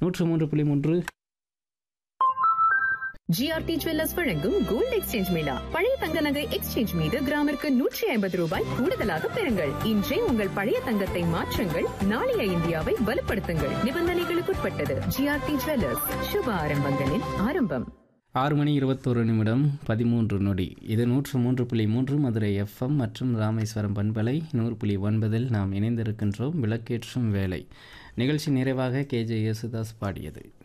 நூற்று மூன்று புள்ளி மூன்று ஜிஆர்டி ஜுவல்லர்ஸ் வழங்கும் கோல்ட் எக்ஸ்சேஞ்ச் மேளா பழைய தங்க நகை எக்ஸ்சேஞ்ச் மீது கிராமிற்கு நூற்றி ஐம்பது ரூபாய் கூடுதலாக பெறுங்கள் இன்றே உங்கள் பழைய தங்கத்தை மாற்றுங்கள் நாளைய இந்தியாவை வலுப்படுத்துங்கள் நிபந்தனைகளுக்குட்பட்டது ஜிஆர்டி ஜுவல்லர்ஸ் சுப ஆரம்பங்களின் ஆரம்பம் ஆறு மணி இருபத்தோரு நிமிடம் பதிமூன்று நொடி இது நூற்று மூன்று புள்ளி மூன்று மதுரை எஃப்எம் மற்றும் ராமேஸ்வரம் பண்பலை நூறு புள்ளி ஒன்பதில் நாம் இணைந்திருக்கின்றோம் விளக்கேற்றும் வேலை நிகழ்ச்சி நிறைவாக கேஜே யேசுதாஸ் பாடியது